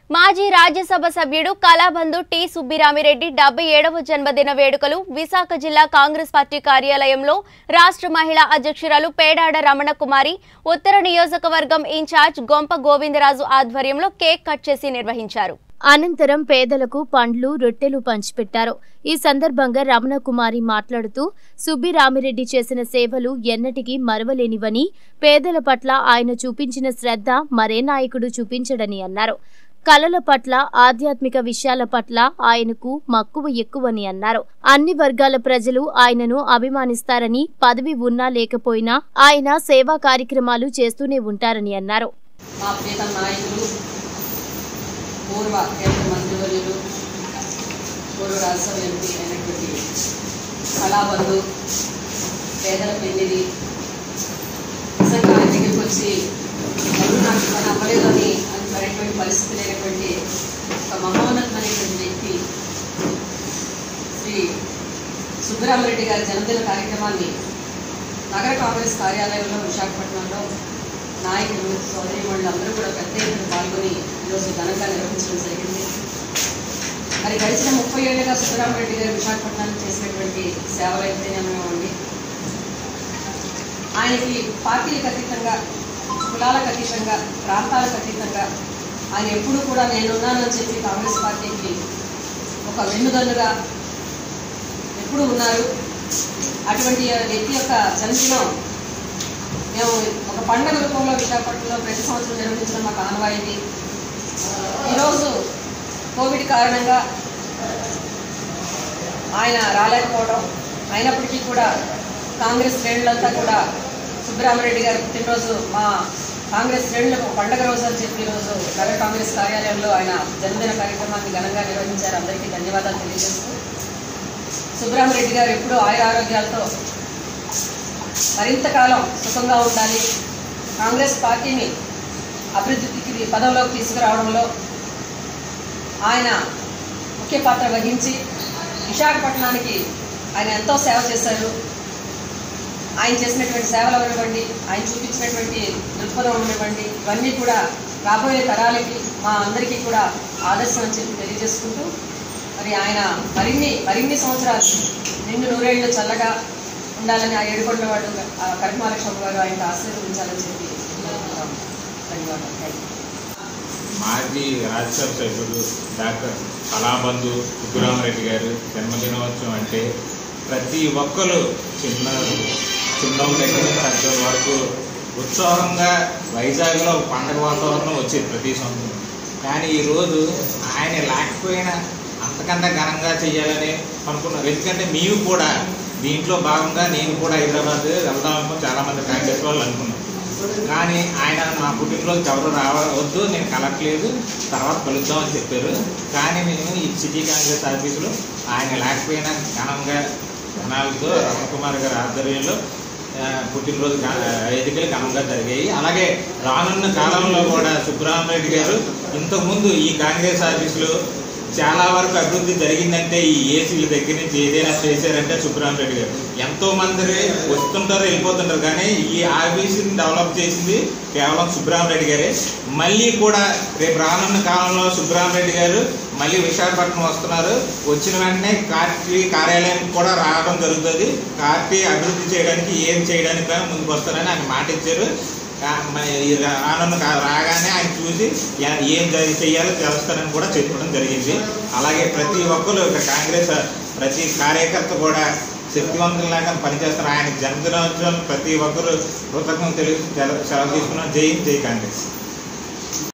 మాజీ రాజ్యసభ సభ్యుడు కళాబంధు టి సుబ్బిరామిరెడ్డి డెబ్బై ఏడవ జన్మదిన వేడుకలు విశాఖ జిల్లా కాంగ్రెస్ పార్టీ కార్యాలయంలో రాష్ట్ర మహిళా అధ్యక్షురాలు పేడాడ రమణకుమారి ఉత్తర నియోజకవర్గం ఇన్ఛార్జ్ గొంప గోవిందరాజు ఆధ్వర్యంలో కేక్ కట్ చేసి నిర్వహించారు అనంతరం పేదలకు పండ్లు రొట్టెలు పంచిపెట్టారు ఈ సందర్భంగా రమణకుమారి మాట్లాడుతూ సుబ్బిరామిరెడ్డి చేసిన సేవలు ఎన్నటికీ మరవలేనివని పేదల పట్ల ఆయన చూపించిన శ్రద్ధ మరే నాయకుడు చూపించడని అన్నారు కళల పట్ల ఆధ్యాత్మిక విషయాల పట్ల ఆయనకు మక్కువ ఎక్కువని అన్నారు అన్ని వర్గాల ప్రజలు ఆయనను అభిమానిస్తారని పదవి ఉన్నా లేకపోయినా ఆయన సేవా కార్యక్రమాలు చేస్తూనే ఉంటారని అన్నారు మా ప్రీతం నాయకులు పూర్వ కేంద్ర మంత్రివర్యులు పూర్వ రాజ్యసభ ఎంపీ అయినటువంటి కళాబంధు పేదల పెళ్లిది నిజంగా ఆయన దగ్గరికి వచ్చి ఎవరు నాకు పని అవ్వలేదు అని అనుకునేటువంటి పరిస్థితి లేనటువంటి ఒక మహోన్నతమైనటువంటి వ్యక్తి శ్రీ సుబ్బరామరెడ్డి గారి జన్మదిన కార్యక్రమాన్ని నగర కాంగ్రెస్ కార్యాలయంలో విశాఖపట్నంలో నాయకులు సోదరిమణులు అందరూ కూడా పెద్ద ఎత్తున పాల్గొని ఈరోజు ఘనంగా నిర్వహించడం జరిగింది మరి గడిచిన ముప్పై ఏళ్ళుగా సుబ్బరామరెడ్డి గారు విశాఖపట్నానికి చేసినటువంటి సేవలు అయితేనేమోండి ఆయనకి పార్టీలకు అతీతంగా కులాలకు అతీతంగా ప్రాంతాలకు అతీతంగా ఆయన ఎప్పుడూ కూడా నేనున్నానని చెప్పి కాంగ్రెస్ పార్టీకి ఒక వెన్నుదన్నుగా ఎప్పుడు ఉన్నారు అటువంటి వ్యక్తి యొక్క జన్మదినం మేము ఒక పండగ రూపంలో విశాఖపట్నంలో ప్రతి సంవత్సరం నిర్వహించడం మాకు ఆనవాయితీ ఈరోజు కోవిడ్ కారణంగా ఆయన రాలేకపోవడం అయినప్పటికీ కూడా కాంగ్రెస్ శ్రేణులంతా కూడా సుబ్బరామరెడ్డి గారి పుట్టినరోజు మా కాంగ్రెస్ శ్రేణులకు ఒక పండగ రోజు అని చెప్పి ఈరోజు నగర కాంగ్రెస్ కార్యాలయంలో ఆయన జన్మదిన కార్యక్రమాన్ని ఘనంగా నిర్వహించారు అందరికీ ధన్యవాదాలు తెలియజేస్తూ సుబ్బరామరెడ్డి గారు ఎప్పుడూ ఆయుర ఆరోగ్యాలతో మరింత కాలం సుఖంగా ఉండాలి కాంగ్రెస్ పార్టీని అభివృద్ధికి పదంలోకి తీసుకురావడంలో ఆయన ముఖ్య పాత్ర వహించి విశాఖపట్నానికి ఆయన ఎంతో సేవ చేశారు ఆయన చేసినటువంటి సేవలు అవనివ్వండి ఆయన చూపించినటువంటి దృక్పథం అవనివ్వండి ఇవన్నీ కూడా రాబోయే తరాలకి మా అందరికీ కూడా ఆదర్శం అని చెప్పి తెలియజేసుకుంటూ మరి ఆయన మరిన్ని మరిన్ని సంవత్సరాలు నిండు నూరేళ్లు చల్లగా ఉండాలని ఆ ఏడుకొండవాడు ఆ కనకమహాలక్ష్మి గారు ఆయనకు ఆశీర్వదించాలని చెప్పి కోరుకుంటున్నాం. ధన్యవాదాలు థ్యాంక్ యూ మాజీ రాజ్యసభ సభ్యుడు డాక్టర్ కళాబంధు సుబ్బరామరెడ్డి గారు జన్మదినోత్సవం అంటే ప్రతి ఒక్కరు చిన్న చిన్న దగ్గర నుంచి పెద్ద వరకు ఉత్సాహంగా వైజాగ్లో ఒక పండగ వాతావరణం వచ్చేది ప్రతి సంవత్సరం కానీ ఈరోజు ఆయన లేకపోయినా అంతకన్నా ఘనంగా చేయాలని అనుకున్నారు ఎందుకంటే మేము కూడా దీంట్లో భాగంగా నేను కూడా హైదరాబాద్ వెళ్దాం అనుకుని చాలామంది కాంగ్రెస్ వాళ్ళు అనుకున్నాం కానీ ఆయన మా పుట్టినరోజు ఎవరు రావద్దు నేను కలట్లేదు తర్వాత కలుద్దామని చెప్పారు కానీ మేము ఈ సిటీ కాంగ్రెస్ ఆఫీసులో ఆయన లేకపోయినా ఘనంగా ఘనాలతో రమణకుమార్ గారి ఆధ్వర్యంలో ఆ, పుట్టినరోజు ఘ- వేదికలు ఘనంగా జరిగాయి అలాగే రానున్న కాలంలో కూడా సుబ్బరామరెడ్డి గారు ఇంతకుముందు ఈ కాంగ్రెస్ ఆఫీసులో చాలా వరకు అభివృద్ధి జరిగిందంటే ఈ ఏసీల దగ్గర నుంచి ఏదైనా చేశారంటే సుబ్బరామరెడ్డి గారు ఎంతో మంది వస్తుంటారు వెళ్ళిపోతుంటారు కానీ ఈ ఆఫీసుని డెవలప్ చేసింది కేవలం సుబ్బరామరెడ్డి గారే మళ్ళీ కూడా రేపు రానున్న కాలంలో సుబ్బరామరెడ్డి గారు మళ్ళీ విశాఖపట్నం వస్తున్నారు వచ్చిన వెంటనే పార్టీ కార్యాలయానికి కూడా రావడం జరుగుతుంది పార్టీ అభివృద్ధి చేయడానికి ఏం చేయడానికి కూడా ముందుకు వస్తారని ఆయన మాట ఇచ్చారు కా- మరి ఈ రానున్న కా- రాగానే ఆయన చూసి ఎ- ఏం జరి- చేయాలో చేస్తారని కూడా చెప్పడం జరిగింది అలాగే ప్రతి ఒక్కరు ఇక కాంగ్రెస్ ప్రతి కార్యకర్త కూడా శక్తివంతులాగా పనిచేస్తారు ఆయన జన్మదినోత్సవం ప్రతి ఒక్కరు కృతజ్ఞత తెలియజేసి సెలవు తీసుకున్నాం జై హింద్, జై కాంగ్రెస్